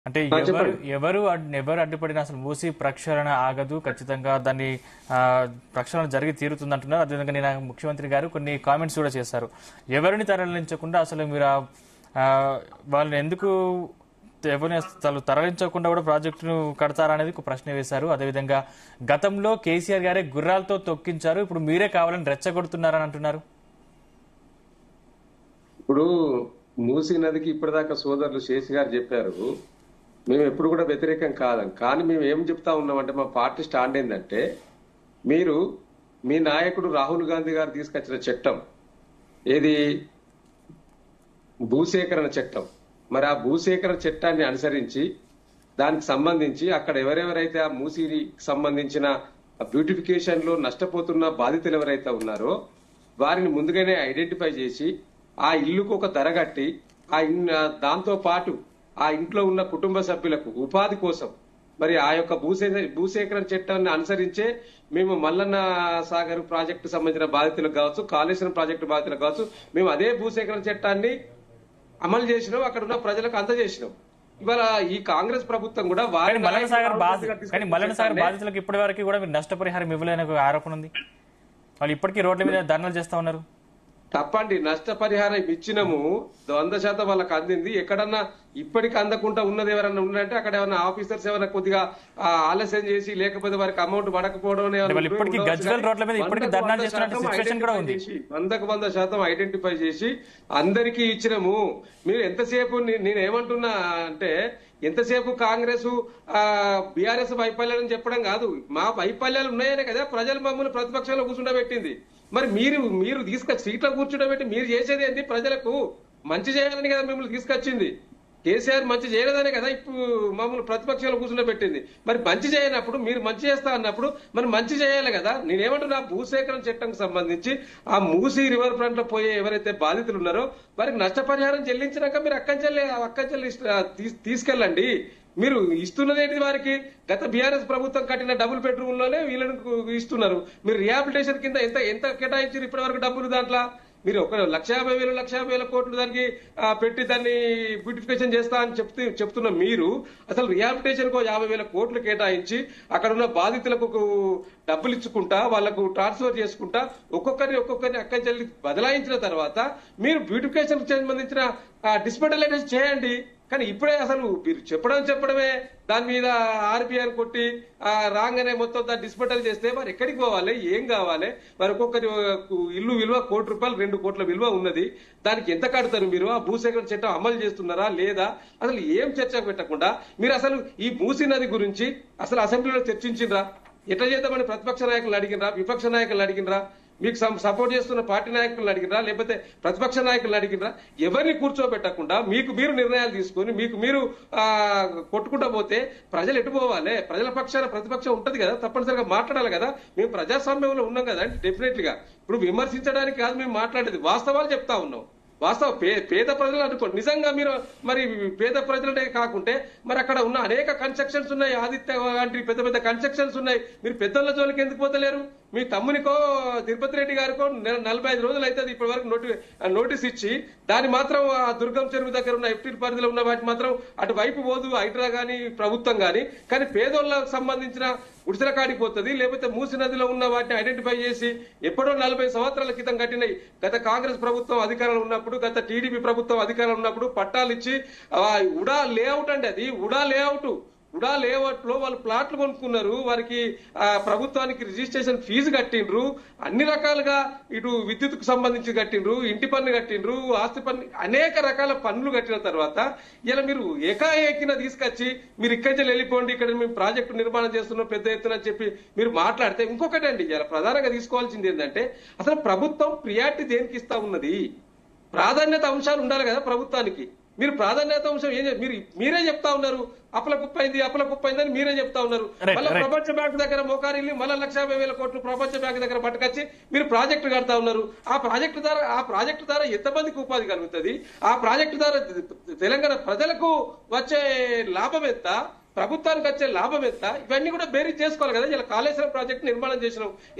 అంటే ఆ, ఎవరు చెప్పండి. ఎవరు అడ్- ఎవరు అడ్డుపడినా అసలు మూసి ప్రక్షాళన ఆగదు ఖచ్చితంగా దాన్ని ఆ, ప్రక్షాళన జరిగి తీరుతుంది అంటున్నారు అదేవిధంగా నేను ముఖ్యమంత్రి గారు కొన్ని కామెంట్స్ కూడా చేశారు ఎవరిని తరలించకుండా అసలు మీరు ఆ- ఆ, వాళ్ళని ఎందుకు ఎవరిని అసలు తరలించకుండా కూడా ప్రాజెక్టును కడతారా అనేది ఒక ప్రశ్న వేశారు అదేవిధంగా గతంలో కేసీఆర్ గారే గుర్రాలతో తొక్కించారు ఇప్పుడు మీరే కావాలని రెచ్చగొడుతున్నారని అంటున్నారు ఇప్పుడు మూసీ నదికి ఇప్పటిదాకా సోదరులు శేషి గారు చెప్పారు మేము ఎప్పుడు కూడా వ్యతిరేకం కాదని కానీ మేము ఏం చెప్తా ఉన్నామంటే మా పార్టీ స్టాండ్ ఏంటంటే మీరు మీ నాయకుడు రాహుల్ గాంధీ గారు తీసుకొచ్చిన చట్టం ఏది భూసేకరణ చట్టం మరి ఆ భూసేకరణ చట్టాన్ని అనుసరించి దానికి సంబంధించి అక్కడ ఎవరెవరైతే ఆ మూసీకి సంబంధించిన బ్యూటిఫికేషన్ లో నష్టపోతున్న బాధితులు ఎవరైతే ఉన్నారో వారిని ముందుగానే ఐడెంటిఫై చేసి ఆ ఇల్లుకు ఒక ధర కట్టి ఆ ఇన్- ఆ దాంతో పాటు ఆ ఇంట్లో ఉన్న కుటుంబ సభ్యులకు ఉపాధి కోసం మరి ఆ యొక్క భూసే భూసేకరణ చట్టాన్ని అనుసరించే మేము మల్లన్న సాగర్ ప్రాజెక్టు సంబంధించిన బాధితులకు కావచ్చు కాళేశ్వరం ప్రాజెక్టు బాధితులకు కావచ్చు మేము అదే భూసేకరణ చట్టాన్ని అమలు చేసినాం అక్కడ ఉన్న ప్రజలకు అందజేసినాం ఇవాళ ఈ కాంగ్రెస్ ప్రభుత్వం కూడా వారి కానీ మల్లన్న సాగర్ నాయకుడు బాధ రాహుల్ గాంధీ కానీ మల్లన్న సాగర్ చట్టాన్ని బాధితులకు ఇప్పటి వరకు కూడా మీరు నష్టపరిహారం ఇవ్వలేని ఒక ఆరోపణ ఉంది వాళ్ళు ఇప్పటికీ రోడ్ల మీద ధర్నాలు చేస్తా ఉన్నారు తప్పండి నష్టపరిహారం ఇచ్చినము వంద శాతం వాళ్ళకి అందింది ఎక్కడన్నా ఇప్పటికి అందకుండా ఉన్నది ఎవరన్నా ఉన్నదంటే అక్కడ ఏమైనా ఆఫీసర్స్ ఏమైనా కొద్దిగా ఆ, ఆలస్యం చేసి లేకపోతే వారికి అమౌంట్ పడకపోవడం ఏమైనా అంటే వాళ్ళు ఉంటే ఇప్పటికీ ఉండవచ్చు గజ్వేల్ కానీ రోడ్ల మీద ఇప్పటికీ వందకు ధర్నాలు వంద చేస్తున్నట్టు శాతం సిచ్యువేషన్ కూడా identify ఉంది. చేసి, వందకు వంద శాతం ఐడెంటిఫై చేసి అందరికీ ఇచ్చినము మీరు ఎంతసేపు నే- నేను ఏమంటున్నా అంటే ఎంతసేపు కాంగ్రెస్ బీఆర్ఎస్ వైఫల్యాలని చెప్పడం కాదు మా వైఫల్యాలు ఉన్నాయనే కదా ప్రజలు మమ్మల్ని ప్రతిపక్షంలో కూర్చుండబెట్టింది మరి మీరు మీరు తీసుకొచ్చి సీట్లో కూర్చుండబెట్టి మీరు చేసేది ఏంటి ప్రజలకు మంచి చేయాలని కదా మిమ్మల్ని తీసుకొచ్చింది కేసీఆర్ మంచి చేయలేదనే కదా ఇప్పుడు మమ్మల్ని ప్రతిపక్షంలో కూర్చుండబెట్టింది మరి మంచి చేయనప్పుడు మీరు మంచి చేస్తా అన్నప్పుడు మరి మంచి చేయాలి కదా నేనేమంటున్నా భూసేకరణ చట్టంకి సంబంధించి ఆ మూసీ రివర్ ఫ్రంట్ లో పోయే ఎవరైతే బాధితులు ఉన్నారో వారికి నష్టపరిహారం చెల్లించినాక మీరు అక్కంచెల్లి అక్కంచెల్లి తీసుకెళ్ళండి మీరు ఇస్తున్నది ఏంటి వారికి గత బీఆర్ఎస్ ప్రభుత్వం కట్టిన డబుల్ బెడ్రూమ్ లోనే వీళ్ళకు ఇస్తున్నారు మీరు రిహాబిలిటేషన్ కింద ఎంత ఎంత కేటాయించారు ఇప్పటి వరకు డబ్బులు దాంట్లో మీరు ఒక లక్ష యాభై వేలు లక్ష యాభై వేల కోట్లు దానికి ఆ, పెట్టి దాన్ని బ్యూటిఫికేషన్ చేస్తా అని చెప్తూ చెప్తున్న మీరు అసలు రిహాబిలిటేషన్ కు యాభై వేల కోట్లు కేటాయించి అక్కడ ఉన్న బాధితులకు డబ్బులు ఇచ్చుకుంటా వాళ్లకు ట్రాన్స్ఫర్ చేసుకుంటా ఒక్కొక్కరిని ఒక్కొక్కరిని అక్కడి చెల్లి బదలాయించిన తర్వాత మీరు బ్యూటిఫికేషన్ సంబంధించిన డిస్పెటలైజేషన్ చేయండి కానీ ఇప్పుడే అసలు మీరు చెప్పడం చెప్పడమే దాని మీద ఆర్బీఐ కొట్టి ఆ రాగానే మొత్తం దాన్ని డిస్పెటల్ చేస్తే మరి ఎక్కడికి పోవాలి ఏం కావాలి మరి ఒక్కొక్కరి ఇల్లు విలువ కోటి రూపాయలు రెండు కోట్ల విలువ ఉన్నది దానికి ఎంత కడతారు మీరు ఆ భూసేకరణ చట్టం అమలు చేస్తున్నారా లేదా అసలు ఏం చర్చ పెట్టకుండా మీరు అసలు ఈ మూసీ నది గురించి అసలు అసెంబ్లీలో చర్చించిండ్రా ఎట్లా చేద్దామని ప్రతిపక్ష నాయకులు అడిగినరా విపక్ష నాయకులు అడిగినరా మీకు సం- సపోర్ట్ చేస్తున్న పార్టీ నాయకులను అడిగినరా లేకపోతే ప్రతిపక్ష నాయకులను అడిగినరా ఎవరిని కూర్చోబెట్టకుండా మీకు మీరు నిర్ణయాలు తీసుకొని మీకు మీరు ఆ, కొట్టుకుంటా పోతే ప్రజలు ఎటు పోవాలి ప్రజల పక్షాన ప్రతిపక్షం ఉంటది కదా తప్పనిసరిగా మాట్లాడాలి కదా మేము ప్రజాస్వామ్యంలో ఉన్నాం కదా డెఫినెట్ గా ఇప్పుడు విమర్శించడానికి కాదు మేము మాట్లాడేది వాస్తవాలు చెప్తా ఉన్నాం వాస్తవ పే- పేద ప్రజలు అనుకోండి నిజంగా మీరు మరి పేద ప్రజలనే కాకుంటే మరి అక్కడ ఉన్న అనేక కన్స్ట్రక్షన్స్ ఉన్నాయి ఆదిత్య లాంటి పెద్ద పెద్ద కన్స్ట్రక్షన్స్ ఉన్నాయి మీరు పెద్దల జోలికి ఎందుకు పోతలేరు మీ తమ్మునికో తిరుపతి రెడ్డి గారికో నెల- నలభై ఐదు రోజులు అవుతుంది ఇప్పటి వరకు నోటి నోటీస్ ఇచ్చి దాని మాత్రం ఆ దుర్గం చెరువు దగ్గర ఉన్న ఎఫ్టీ పరిధిలో ఉన్న వాటి మాత్రం అటు వైపు పోదు హైడ్రా గాని ప్రభుత్వం గాని కానీ పేదోళ్ళకు సంబంధించిన ఉడిసెల కాడికి పోతుంది లేకపోతే మూసి నదిలో ఉన్న వాటిని ఐడెంటిఫై చేసి ఎప్పుడో నలభై సంవత్సరాల క్రితం కట్టినాయి గత కాంగ్రెస్ ప్రభుత్వం అధికారంలో ఉన్నప్పుడు గత టీడీపీ ప్రభుత్వం అధికారంలో ఉన్నప్పుడు పట్టాలు ఇచ్చి ఆ, ఉడా లేఅవుట్ అండి అది ఉడా లేఅవుట్ ఉడా లేఅవుట్ లో వాళ్ళు ప్లాట్లు కొనుక్కున్నారు వారికి ఆ, ప్రభుత్వానికి రిజిస్ట్రేషన్ ఫీజు కట్టిండ్రు అన్ని రకాలుగా ఇటు విద్యుత్కు సంబంధించి కట్టిండ్రు ఇంటి పన్ను కట్టిండ్రు ఆస్తి పన్ను అనేక రకాల పన్నులు కట్టిన తర్వాత ఇలా మీరు ఏకాఏకిన తీసుకొచ్చి మీరు ఇక్కడి నుంచి వెళ్ళిపోండి ఇక్కడ మేము ప్రాజెక్టు నిర్మాణం చేస్తున్నాం పెద్ద ఎత్తున అని చెప్పి మీరు మాట్లాడితే ఇంకొకటి అండి ఇలా ప్రధానంగా తీసుకోవాల్సింది ఏంటంటే అసలు ప్రభుత్వం ప్రియారిటీ దేనికి ఇస్తా ఉన్నది ప్రాధాన్యత అంశాలు ఉండాలి కదా ప్రభుత్వానికి మీరు ప్రాధాన్యత అంశం ఏం చెప్- మీరు మీరే చెప్తా ఉన్నారు అప్పల కుప్పైంది అప్పల కుప్పైంది అని మీరే చెప్తా ఉన్నారు Right, మళ్ళీ right. ప్రపంచ బ్యాంక్ దగ్గర మోకారిల్లి మళ్ళీ లక్ష యాభై వేల కోట్లు ప్రపంచ బ్యాంక్ దగ్గర పట్టుకొచ్చి మీరు ప్రాజెక్టు కడతా ఉన్నారు ఆ ప్రాజెక్టు ద్వారా ఆ ప్రాజెక్టు ద్వారా ఎంతమందికి ఉపాధి కలుగుతుంది ఆ ప్రాజెక్టు ద్వారా తెలంగాణ ప్రజలకు వచ్చే లాభం ఎంత ప్రభుత్వానికి వచ్చే లాభం ఎంత ఇవన్నీ కూడా బేరీ చేసుకోవాలి కదా ఇలా కాళేశ్వరం ప్రాజెక్టు నిర్మాణం చేసినాం